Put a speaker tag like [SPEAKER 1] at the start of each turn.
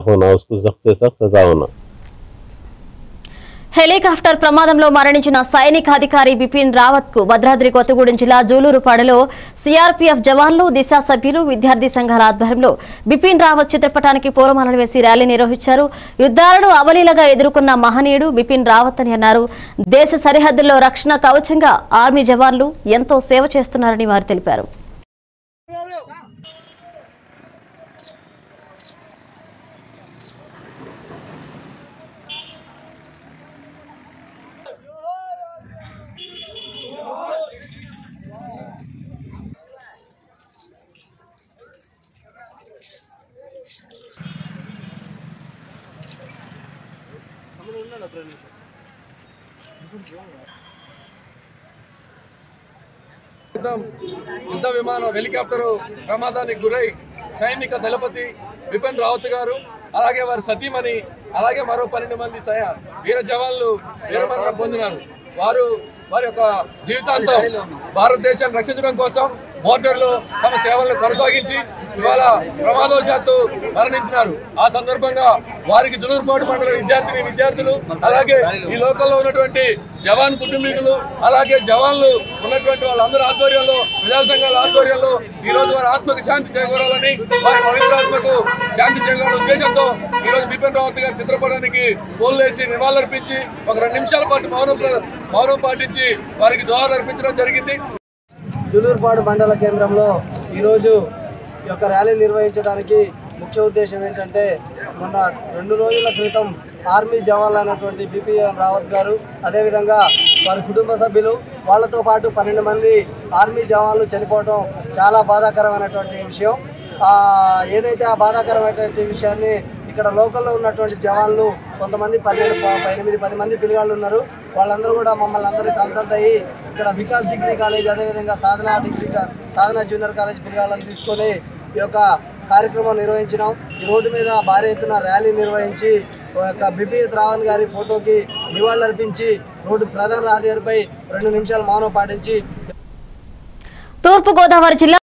[SPEAKER 1] होना उसको सख्त से सख्त सजा होना
[SPEAKER 2] హెలికాప్టర్ ప్రమాదంలో మరణించిన సైనిక అధికారి బిపిన్ రావత్ కు భద్రాద్రి కొత్తగూడెం జిల్లా జూలూరుపాడలో సిఆర్పీఎఫ్ జవాన్లు దిశ సభ్యులు విద్యార్థి సంఘాల ఆధ్వర్యంలో బిపిన్ రావత్ చిత్రపటానికి పూలమాలలు వేసి ర్యాలీ నిర్వహించారు యుద్ధాలను అవలీలగా ఎదుర్కొన్న మహనీయుడు బిపిన్ రావత్ అని అన్నారు దేశ సరిహద్దుల్లో రక్షణ కవచంగా ఆర్మీ జవాన్లు ఎంతో సేవ చేస్తున్నారని వారు తెలిపారు
[SPEAKER 3] యుద్ధం యుద్ధ విమానం హెలికాప్టరు ప్రమాదానికి గురై సైనిక దళపతి బిపిన్ రావత్ గారు అలాగే వారి సతీమణి అలాగే మరో పన్నెండు మంది సయ వీర జవాన్లు వీరమరణం పొందినారు వారు వారి యొక్క జీవితాంతం భారతదేశాన్ని రక్షించడం కోసం బోర్డర్లో తమ సేవలను కొనసాగించి ఇవాళ ప్రమాదవశాత్తు మరణించినారు ఆ సందర్భంగా వారికి దులూరుపాటు మండల విద్యార్థిని విద్యార్థులు అలాగే ఈ లోకల్లో ఉన్నటువంటి జవాన్ కుటుంబీకులు అలాగే జవాన్లు ఉన్నటువంటి వాళ్ళందరి ఆధ్వర్యంలో ప్రజా సంఘాల ఆధ్వర్యంలో ఈ రోజు వారి ఆత్మకు శాంతి చేకూరాలని వారి పవిత్రాత్మకు శాంతి చేకూరాల ఉద్దేశంతో ఈ రోజు బిపిన్ రావత్ గారి చిత్రపటానికి పూలేసి నివాళులర్పించి ఒక రెండు నిమిషాల పాటు మౌనం ప్ర- మౌనం పాటించి వారికి జోహార్ అర్పించడం జరిగింది
[SPEAKER 4] జులూరుపాడు మండల కేంద్రంలో ఈరోజు ఈ యొక్క ర్యాలీ నిర్వహించడానికి ముఖ్య ఉద్దేశం ఏంటంటే మొన్న రెండు రోజుల క్రితం ఆర్మీ జవాన్లు అయినటువంటి బిపిఎన్ రావత్ గారు అదేవిధంగా వారి కుటుంబ సభ్యులు వాళ్ళతో పాటు పన్నెండు మంది ఆర్మీ జవాన్లు చనిపోవడం చాలా బాధాకరమైనటువంటి విషయం ఆ, ఏదైతే ఆ బాధాకరమైనటువంటి విషయాన్ని ఇక్కడ లోకల్లో ఉన్నటువంటి జవాన్లు కొంతమంది పన్నెండు ప- ఎనిమిది పది మంది పిల్లగాళ్ళు ఉన్నారు వాళ్ళందరూ కూడా మమ్మల్ని అందరూ కన్సల్ట్ అయ్యి ఇక్కడ వికాస్ డిగ్రీ కాలేజ్ అదేవిధంగా సాధన డిగ్రీ కా- సాధన జూనియర్ కాలేజ్ పిల్లగాళ్ళని తీసుకొని ఈ యొక్క కార్యక్రమం నిర్వహించినాం ఈ రోడ్డు మీద భారీ ఎత్తున ర్యాలీ నిర్వహించి ఒక యొక్క బిపిఎస్ రావణ్ గారి ఫోటోకి నివాళులర్పించి రోడ్డు ప్రధాన రహదారిపై రెండు నిమిషాలు మౌనం పాటించి
[SPEAKER 2] తూర్పు గోదావరి జిల్లా